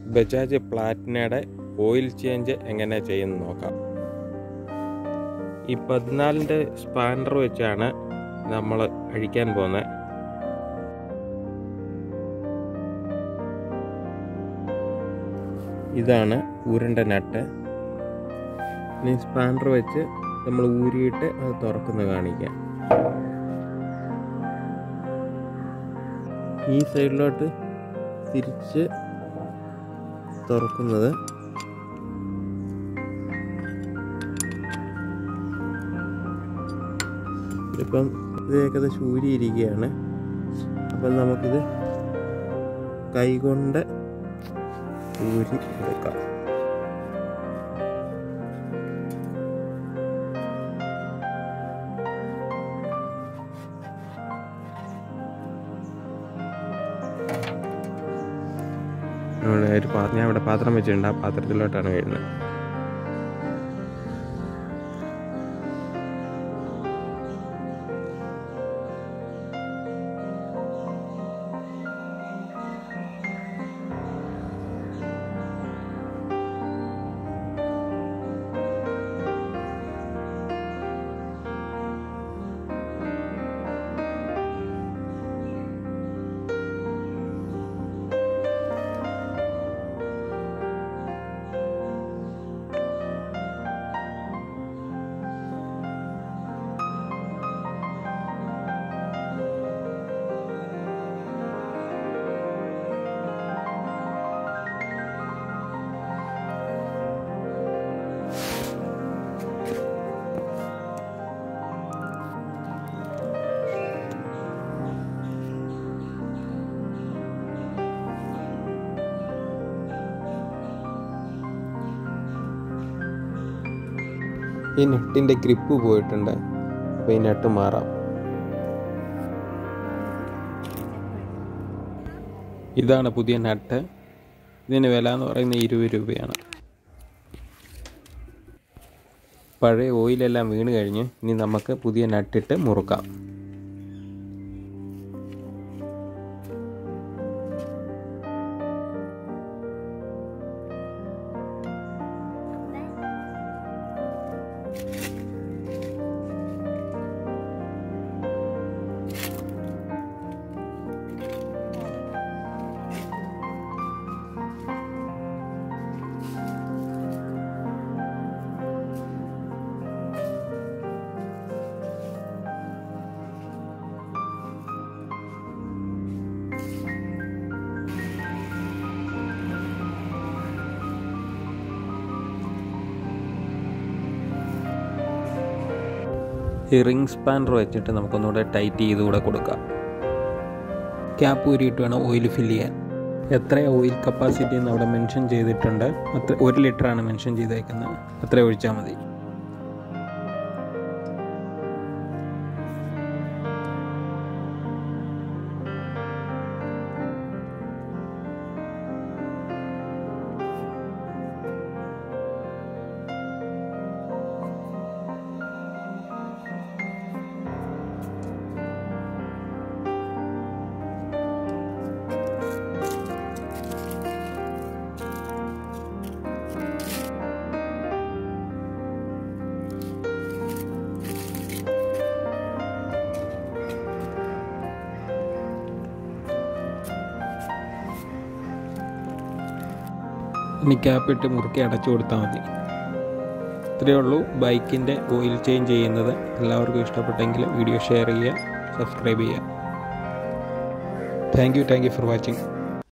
Bajaj പ്ലാറ്റിനയുടെ oil change എങ്ങനെ ചെയ്യുന്നു നോക്കാം ഈ പതിനാലിൻ്റെ സ്പാൻഡർ വെച്ചാണ് നമ്മൾ അഴിക്കാൻ പോകുന്നത് ഇതാണ് ഊരണ്ട നട്ട് ഇനി സ്പാൻഡർ വെച്ച് നമ്മൾ ഊരിയിട്ട് അത് തുറക്കുന്നത് കാണിക്കാം ഈ സൈഡിലോട്ട് തിരിച്ച് തുറക്കുന്നത് ഇപ്പം ഇത് ഏകദേശം ഊരിയിരിക്കുകയാണ് അപ്പം നമുക്കിത് കൈകൊണ്ട് ഊരി എടുക്കാം അവിടെ ഒരു പാത്രം ഞാൻ ഇവിടെ പാത്രം വെച്ചിട്ടുണ്ട് ആ പാത്രത്തിലോട്ടാണ് വീഴുന്നത് ഈ നെട്ടിൻ്റെ ഗ്രിപ്പ് പോയിട്ടുണ്ട് അപ്പോൾ ഈ നെട്ട് മാറാം ഇതാണ് പുതിയ നട്ട് ഇതിന് വില എന്ന് പറയുന്നത് ഇരുപത് രൂപയാണ് പഴയ ഓയിലെല്ലാം വീണ് കഴിഞ്ഞ് ഇനി നമുക്ക് പുതിയ നട്ടിട്ട് മുറുക്കാം ഈ റിംഗ് സ്പാനർ വെച്ചിട്ട് നമുക്കൊന്നുകൂടെ ടൈറ്റ് ചെയ്ത് കൂടെ കൊടുക്കാം ക്യാപ്പ് ഊരിയിട്ട് വേണം ഓയിൽ ഫില്ല് ചെയ്യാൻ എത്ര ഓയിൽ കപ്പാസിറ്റി എന്ന് അവിടെ മെൻഷൻ ചെയ്തിട്ടുണ്ട് അത്ര ഒരു ലിറ്ററാണ് മെൻഷൻ ചെയ്തേക്കുന്നത് അത്ര ഒഴിച്ചാൽ മതി ഇനി ക്യാപ്പ് ഇട്ട് മുറുക്കി അടച്ചു കൊടുത്താൽ മതി ഇത്രയേ ഉള്ളൂ ബൈക്കിൻ്റെ ഓയിൽ ചേഞ്ച് ചെയ്യുന്നത് എല്ലാവർക്കും ഇഷ്ടപ്പെട്ടെങ്കിൽ വീഡിയോ ഷെയർ ചെയ്യുക സബ്സ്ക്രൈബ് ചെയ്യുക thank you thank you for watching